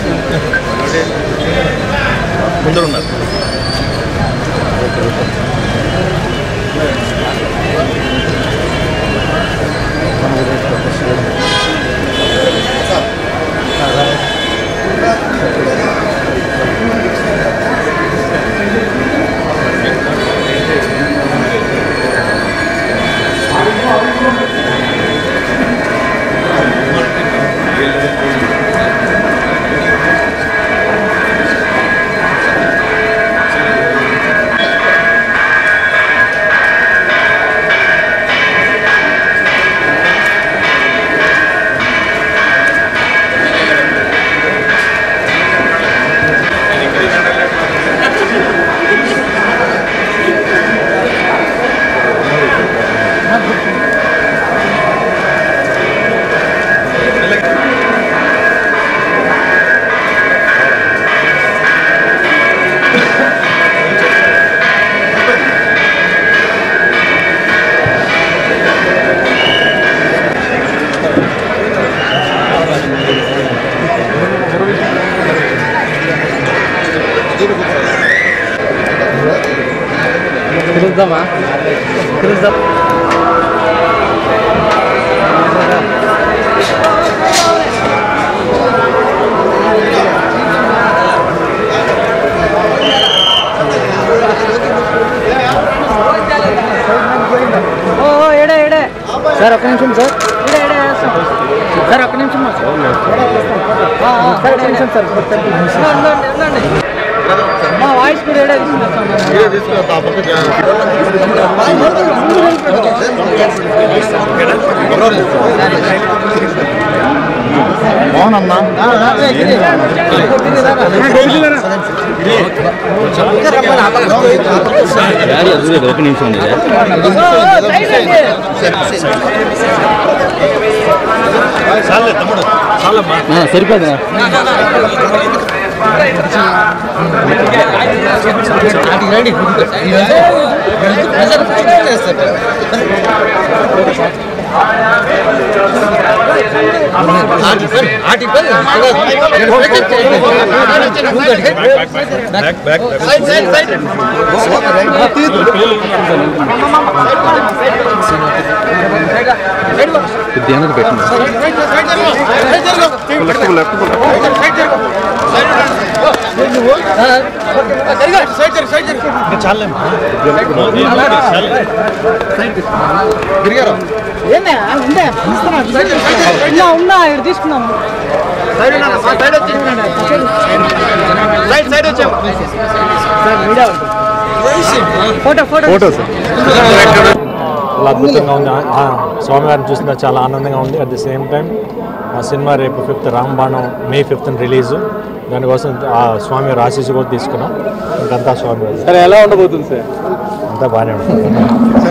ముందరున్నారు పిలుద్దామా పిలుద్దాం ఓ ఓ, ఏడే ఏడే సార్ ఒక్క నిమిషం సార్ ఏడే ఏడే వేస్తాం. సార్ ఒక్క నిమిషం సార్ ఆ, ఆ, సార్ ఒక్క నిమిషం సార్ ఉండండి, ఉండండి. మా వాయిస్ కూడా ఏడే తీసుకొస్తాం బాగునన్నా ఒక నిమిషం ఉంది చాలే తమ్ముడు చాలమ్మా సరిపోదు బ్యాక్ బ్యాక్ బ్యాక్ కొద్దిగా పెట్టండి చాలేమ్మా ఏందా ఉందే ఉన్నా ఉన్నా ఇక్కడ తీసుకున్నాము ఫోటో ఫోటో ఫోటో సార్ చాలా అద్భుతంగా ఉంది ఆ- ఆ స్వామివారిని చూసిన చాలా ఆనందంగా ఉంది అట్ ది సేమ్ టైం ఆ సినిమా రేపు fifth Rambanam May fifth release దానికోసం ఆ స్వామి ఆశీస్సు కూడా తీసుకున్నాం ఇంకంతా స్వామి సరే ఎలా ఉండబోతుంది సార్ అంతా బాగానే ఉంటుంది